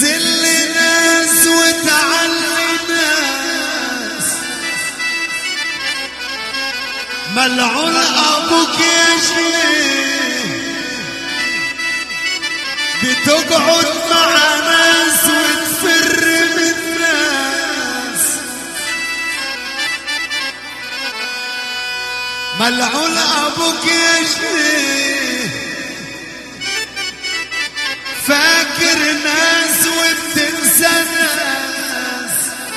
تذل ناس وتعلي ناس ملعون ابوك يا شيخ بتقعد مع ناس وتفر من ناس ملعون ابوك يا شيخ فاكر ناس وبتنسى ناس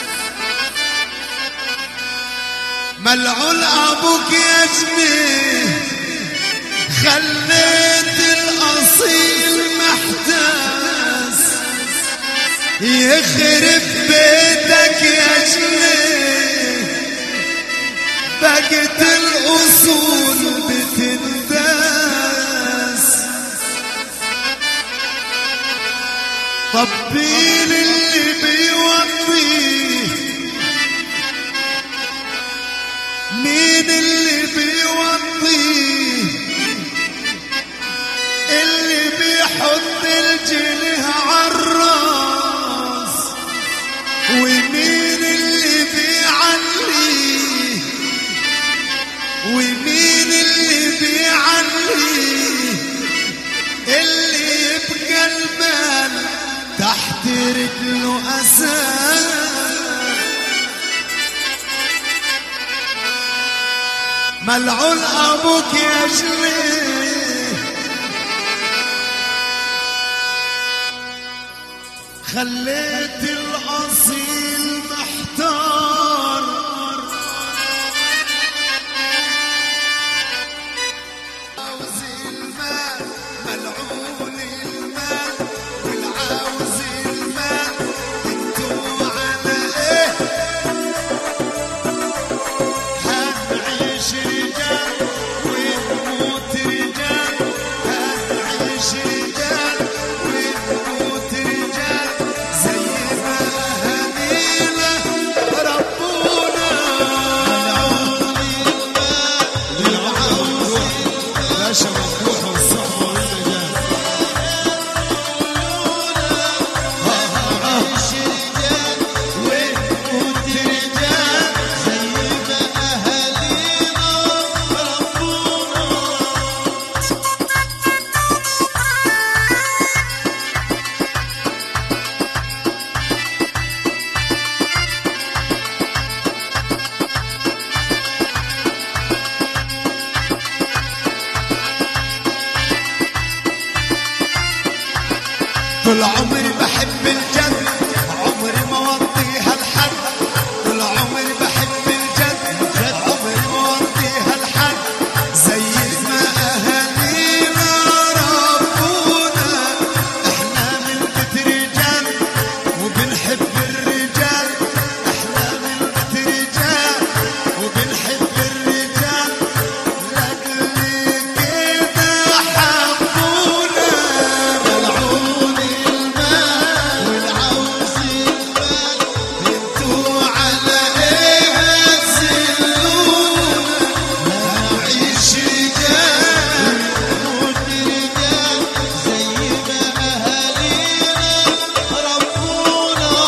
ملعون ابوك يا شيخ خليت الاصيل محتاس يخرب بيتك يا شيخ بقت الاصول بتنداس طبيل اللي بيوطيه مين اللي بيوطيه اللي بيحط الجنيه عالراس ومين اللي بيعليه ومين اللي بيعليه اللي يبقى المال تحت رجله أساس ملعون أبوك يا شليه خليت الأصيل محتار عاوز المال ملعون المال والعاوز المال انتوا على ايه هنعيش رجال ونموت رجال هنعيش رجال ونموت رجال زي ما هدينا ربنا باشا مفتوح والصحبة والرجال ونموت رجال زي ما أهالينا ربنا طول عمري بحب الجد عمري ما وطيها لحد طول عمري بحب الجد عمري ما وطيها لحد زي ما اهالينا ربونا احنا من بيت رجال وبنحب الرجال احنا من بيت رجال وبنحب الرجال لاجل كده حبونا ملعون المال والعوز المال انتوا على ايه هتسلونا نعيش رجال نموت رجال زي ما اهالينا ربونا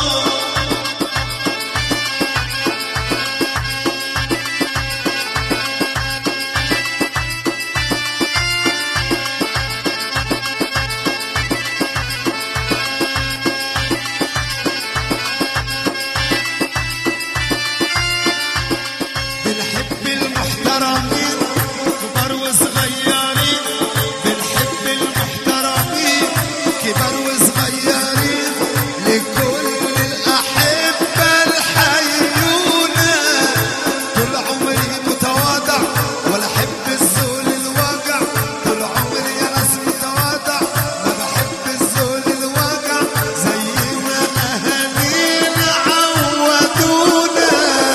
بنحب المحترمين كبار وصغيرين بنحب المحترمين كبار وصغيرين لكل الأحبة الحيونة طول عمري متواضع ولا أحب الذل الوجع طول عمري يا ناس متواضع ما بحب الذل الوجع زي ما أهالينا عودونا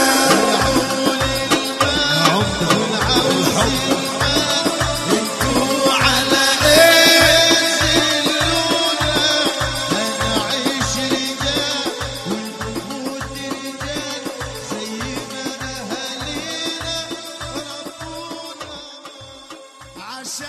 انتوا على ايه هنعيش رجال ونموت رجال زي ما أهالينا ربونا عشان